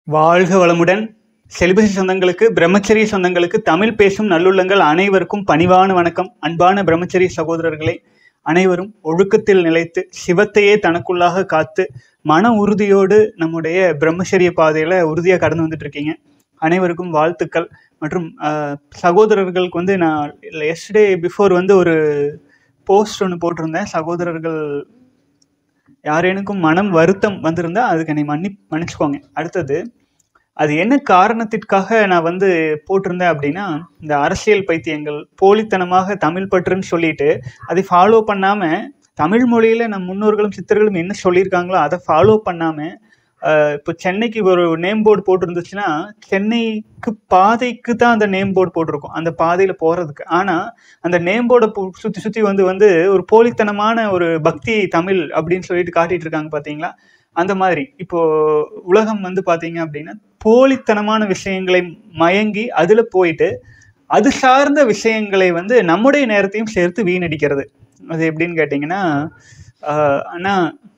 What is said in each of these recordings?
வாழ்க வளமுடன் செலிபசி சொந்தங்களுக்கு பிரம்மச்சரிய சொந்தங்களுக்கு தமிழ் பேசும் நல்லுள்ளங்கள் அனைவருக்கும் பணிவான வணக்கம் அன்பான பிரம்மச்சரிய சகோதரர்களே அனைவரும் ஒழுக்கத்தில் நிலைத்து சிவத்தையே தனக்குள்ளாக காத்து மன உறுதியோடு நம்முடைய பிரம்மச்சரிய பாதையில் உறுதியாக கடந்து வந்துட்டு இருக்கீங்க அனைவருக்கும் வாழ்த்துக்கள் மற்றும் ஆஹ், சகோதரர்களுக்கு வந்து நான் எஸ்டே பிஃபோர் வந்து ஒரு போஸ்ட் ஒன்று போட்டிருந்தேன் சகோதரர்கள் யாரேனுக்கும் மனம் வருத்தம் வந்திருந்தா அதுக்கு என்னை மன்னி மன்னிச்சுக்கோங்க அடுத்தது அது என்ன காரணத்திற்காக நான் வந்து போட்டிருந்தேன் அப்படின்னா இந்த அரசியல் பைத்தியங்கள் போலித்தனமாக தமிழ் பற்றுன்னு சொல்லிட்டு அதை ஃபாலோ பண்ணாம தமிழ் மொழியில நம் முன்னோர்களும் சித்தர்களும் என்ன சொல்லியிருக்காங்களோ அதை ஃபாலோ பண்ணாம ஆஹ், இப்போ சென்னைக்கு ஒரு நேம் போர்டு போட்டிருந்துச்சுன்னா சென்னைக்கு பாதைக்கு தான் அந்த நேம் போர்டு போட்டிருக்கும் அந்த பாதையில போறதுக்கு ஆனா அந்த நேம் போர்டை சுத்தி சுத்தி வந்து வந்து ஒரு போலித்தனமான ஒரு பக்தி தமிழ் அப்படின்னு சொல்லிட்டு காட்டிட்டு இருக்காங்க பாத்தீங்களா அந்த மாதிரி இப்போ உலகம் வந்து பாத்தீங்க அப்படின்னா போலித்தனமான விஷயங்களை மயங்கி அதுல போயிட்டு அது சார்ந்த விஷயங்களை வந்து நம்முடைய நேரத்தையும் சேர்த்து வீணடிக்கிறது அது எப்படின்னு கேட்டிங்கன்னா ஆஹ் அண்ணா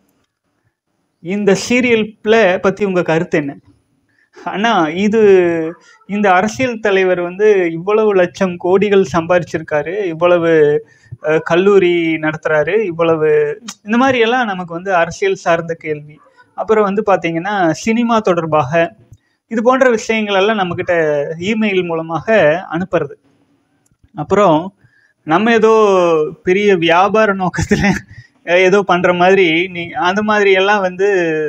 இந்த சீரியல்ல பத்தி உங்க கருத்து என்ன அண்ணா இது இந்த அரசியல் தலைவர் வந்து இவ்வளவு லட்சம் கோடிகள் சம்பாதிச்சிருக்காரு இவ்வளவு அஹ், கல்லூரி நடத்துறாரு இவ்வளவு இந்த மாதிரி எல்லாம் நமக்கு வந்து அரசியல் சார்ந்த கேள்வி அப்புறம் வந்து பாத்தீங்கன்னா சினிமா தொடர்பாக இது போன்ற விஷயங்கள் எல்லாம் நம்மக்கிட்ட இமெயில் மூலமாக அனுப்புறது அப்புறம் நம்ம ஏதோ பெரிய வியாபார நோக்கத்தில் ஏதோ பண்ற மாதிரி நீ அந்த மாதிரி எல்லாம் வந்து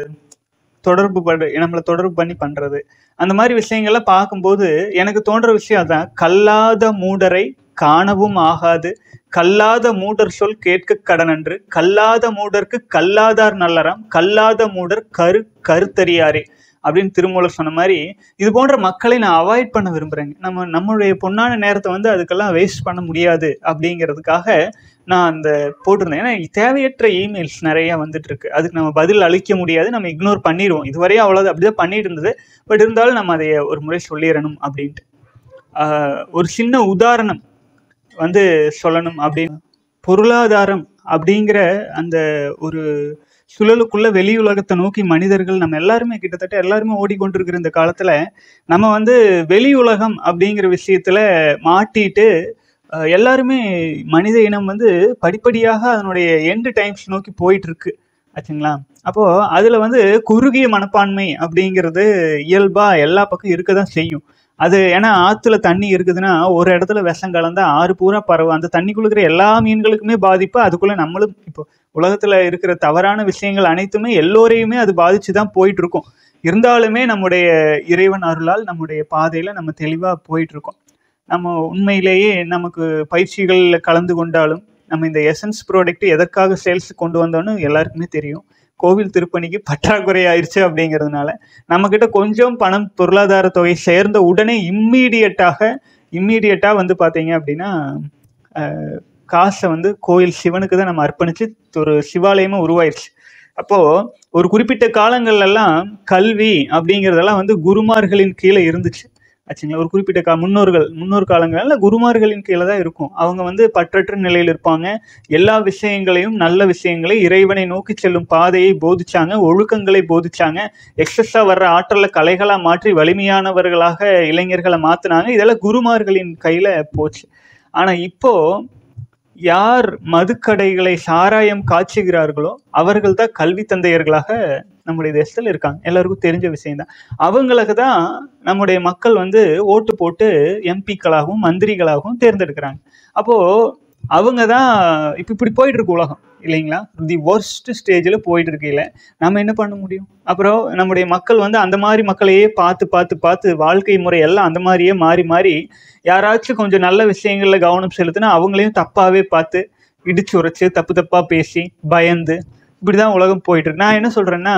தொடர்பு பண்ற நம்மளை தொடர்பு பண்ணி பண்றது அந்த மாதிரி விஷயங்கள்லாம் பார்க்கும்போது எனக்கு தோன்ற விஷயம் அதான் கல்லாத மூடரை காணவும் ஆகாது கல்லாத மூடர் சொல் கேட்க கடனன்று கல்லாத மூடர்க்கு கல்லாதார் நல்லறாம் கல்லாத மூடர் கரு கருத்தறியாரே அப்படின்னு திருமூலர் சொன்ன மாதிரி இது போன்ற மக்களை நான் அவாய்ட் பண்ண விரும்புறேங்க நம்ம நம்மளுடைய பொன்னான நேரத்தை வந்து அதுக்கெல்லாம் வேஸ்ட் பண்ண முடியாது அப்படிங்கிறதுக்காக நான் அந்த போட்டிருந்தேன் ஏன்னா தேவையற்ற இமெயில்ஸ் நிறைய வந்துட்டு இருக்கு அதுக்கு நம்ம பதில் அளிக்க முடியாது நம்ம இக்னோர் பண்ணிடுவோம் இதுவரையும் அவ்வளோ அப்படிதான் பண்ணிட்டு இருந்தது பட் இருந்தாலும் நம்ம அதை ஒரு முறை சொல்லிடணும் அப்படின்ட்டு ஆஹ் ஒரு சின்ன உதாரணம் வந்து சொல்லணும் அப்படின்னு பொருளாதாரம் அப்படிங்கிற அந்த ஒரு சுழலுக்குள்ள வெளி உலகத்தை நோக்கி மனிதர்கள் நம்ம எல்லாருமே கிட்டத்தட்ட எல்லாருமே ஓடிக்கொண்டிருக்கிற இந்த காலத்துல நம்ம வந்து வெளி உலகம் அப்படிங்கிற விஷயத்துல மாட்டிட்டு அஹ், எல்லாருமே மனித இனம் வந்து படிப்படியாக அதனுடைய எண்டு டைம்ஸ் நோக்கி போயிட்டு இருக்கு ஆச்சுங்களா அப்போ அதுல வந்து குறுகிய மனப்பான்மை அப்படிங்கிறது இயல்பா எல்லா பக்கம் இருக்க தான் செய்யும் அது ஏன்னா ஆத்துல தண்ணி இருக்குதுன்னா ஒரு இடத்துல விஷம் கலந்தா ஆறு பூரா பரவும் அந்த தண்ணிக்குள்ள இருக்கிற எல்லா மீன்களுக்குமே பாதிப்பு அதுக்குள்ள நம்மளும் இப்போ உலகத்துல இருக்கிற தவறான விஷயங்கள் அனைத்துமே எல்லோரையுமே அது பாதிச்சு தான் போயிட்டு இருக்கும் இருந்தாலுமே நம்முடைய இறைவன் அருளால் நம்முடைய பாதையில நம்ம தெளிவா போயிட்டு இருக்கோம் நம்ம உண்மையிலேயே நமக்கு பயிற்சிகள்ல கலந்து கொண்டாலும் நம்ம இந்த எசன்ஸ் ப்ராடக்ட் எதற்காக சேல்ஸ் கொண்டு வந்தோம்னு எல்லாருக்குமே தெரியும் கோவில் திருப்பணிக்கு பற்றாக்குறை ஆயிடுச்சு அப்படிங்கிறதுனால நம்ம கிட்ட கொஞ்சம் பணம் பொருளாதார தொகை சேர்ந்த உடனே இம்மீடியட்டாக இம்மீடியட்டா வந்து பாத்தீங்க அப்படின்னா அஹ், காசை வந்து கோயில் சிவனுக்கு தான் நம்ம அர்ப்பணிச்சு ஒரு சிவாலயமா உருவாயிருச்சு அப்போ ஒரு குறிப்பிட்ட காலங்கள்ல எல்லாம் கல்வி அப்படிங்கிறதெல்லாம் வந்து குருமார்களின் கீழே இருந்துச்சு ஆச்சுங்களா ஒரு குறிப்பிட்ட கா முன்னோர்கள் முன்னோர் காலங்கள்ல குருமார்களின் கீழே தான் இருக்கும் அவங்க வந்து பற்றற்ற நிலையில் இருப்பாங்க எல்லா விஷயங்களையும் நல்ல விஷயங்களை இறைவனை நோக்கி செல்லும் பாதையை போதிச்சாங்க ஒழுக்கங்களை போதிச்சாங்க எக்ஸஸா வர்ற ஆற்றலை கலைகளா மாற்றி வலிமையானவர்களாக இளைஞர்களை மாத்துனாங்க இதெல்லாம் குருமார்களின் கையில போச்சு ஆனா இப்போ யார் மதுக்கடைகளை சாராயம் காய்ச்சுகிறார்களோ அவர்கள் தான் கல்வி தந்தையர்களாக நம்முடைய தேசத்தில் இருக்காங்க எல்லாருக்கும் தெரிஞ்ச விஷயம்தான் அவங்களுக்கு தான் நம்முடைய மக்கள் வந்து ஓட்டு போட்டு எம்பிக்களாகவும் மந்திரிகளாகவும் தேர்ந்தெடுக்கிறாங்க அப்போ அவங்க தான் இப்போ இப்படி போயிட்டு இருக்கு உலகம் இல்லைங்களா தி ஒர்ஸ்ட் ஸ்டேஜில் போயிட்டு இருக்கையில நம்ம என்ன பண்ண முடியும் அப்புறம் நம்முடைய மக்கள் வந்து அந்த மாதிரி மக்களையே பார்த்து பார்த்து பார்த்து வாழ்க்கை முறை எல்லாம் அந்த மாதிரியே மாறி மாறி யாராச்சும் கொஞ்சம் நல்ல விஷயங்கள்ல கவனம் செலுத்தினா அவங்களையும் தப்பாவே பார்த்து இடிச்சு உரைச்சு தப்பு தப்பா பேசி பயந்து இப்படிதான் உலகம் போயிட்டு இருக்கு நான் என்ன சொல்றேன்னா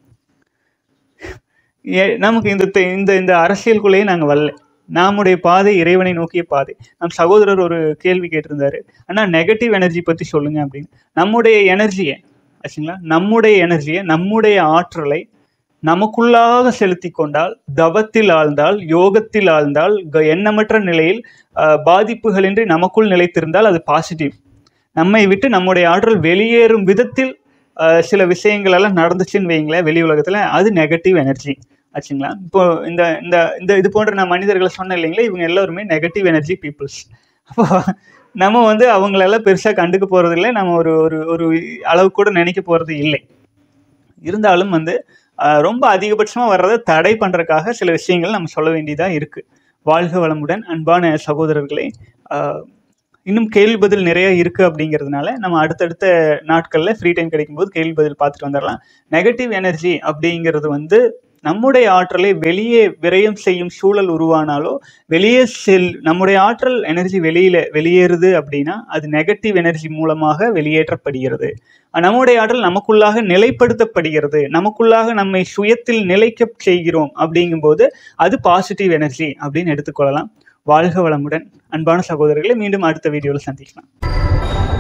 ஏ- நமக்கு இந்த தெ- இந்த இந்த அரசியலுக்குள்ளேயே நாங்க வரல நம்முடைய பாதை இறைவனை நோக்கிய பாதை நம் சகோதரர் ஒரு கேள்வி கேட்டிருந்தாரு அண்ணா நெகட்டிவ் எனர்ஜி பத்தி சொல்லுங்க அப்படின்னு நம்முடைய எனர்ஜியை ஆச்சுங்களா நம்முடைய எனர்ஜியை நம்முடைய ஆற்றலை நமக்குள்ளாக செலுத்தி கொண்டால் தவத்தில் ஆழ்ந்தால் யோகத்தில் ஆழ்ந்தால் க- எண்ணமற்ற நிலையில் ஆஹ், பாதிப்புகளின்றி நமக்குள் நிலைத்திருந்தால் அது பாசிட்டிவ் நம்மை விட்டு நம்முடைய ஆற்றல் வெளியேறும் விதத்தில் ஆஹ், சில விஷயங்கள் எல்லாம் நடந்துச்சுன்னு வைங்களேன் வெளி உலகத்துல அது நெகட்டிவ் எனர்ஜி ஆச்சுங்களா இப்போ இந்த இந்த இந்த இது போன்ற நான் மனிதர்களை சொன்னேன் இல்லைங்களா இவங்க எல்லாருமே நெகட்டிவ் எனர்ஜி பீப்புள்ஸ் அப்போ நம்ம வந்து அவங்களெல்லாம் பெருசாக கண்டுக்க போகிறது இல்லை நம்ம ஒரு ஒரு ஒரு அளவு கூட நினைக்க போகிறது இல்லை இருந்தாலும் வந்து ஆஹ், ரொம்ப அதிகபட்சமாக வர்றதை தடை பண்ணுறதுக்காக சில விஷயங்கள் நம்ம சொல்ல வேண்டியதாக இருக்குது வாழ்க வளமுடன் அன்பான சகோதரர்களே ஆஹ், இன்னும் கேள்வி பதில் நிறைய இருக்குது அப்படிங்கிறதுனால நம்ம அடுத்தடுத்த நாட்களில் ஃப்ரீ டைம் கிடைக்கும்போது கேள்வி பதில் பார்த்துட்டு வந்துடலாம் நெகட்டிவ் எனர்ஜி அப்படிங்கிறது வந்து நம்முடைய ஆற்றலை வெளியே விரயம் செய்யும் சூழல் உருவானாலோ வெளியே செல் நம்முடைய ஆற்றல் எனர்ஜி வெளியில வெளியேறுது அப்படின்னா அது நெகட்டிவ் எனர்ஜி மூலமாக வெளியேற்றப்படுகிறது நம்முடைய ஆற்றல் நமக்குள்ளாக நிலைப்படுத்தப்படுகிறது நமக்குள்ளாக நம்மை சுயத்தில் நிலைக்க செய்கிறோம் அப்படிங்கும்போது அது பாசிட்டிவ் எனர்ஜி அப்படின்னு எடுத்துக்கொள்ளலாம் வாழ்க வளமுடன் அன்பான சகோதரர்களை மீண்டும் அடுத்த வீடியோவில் சந்திக்கலாம்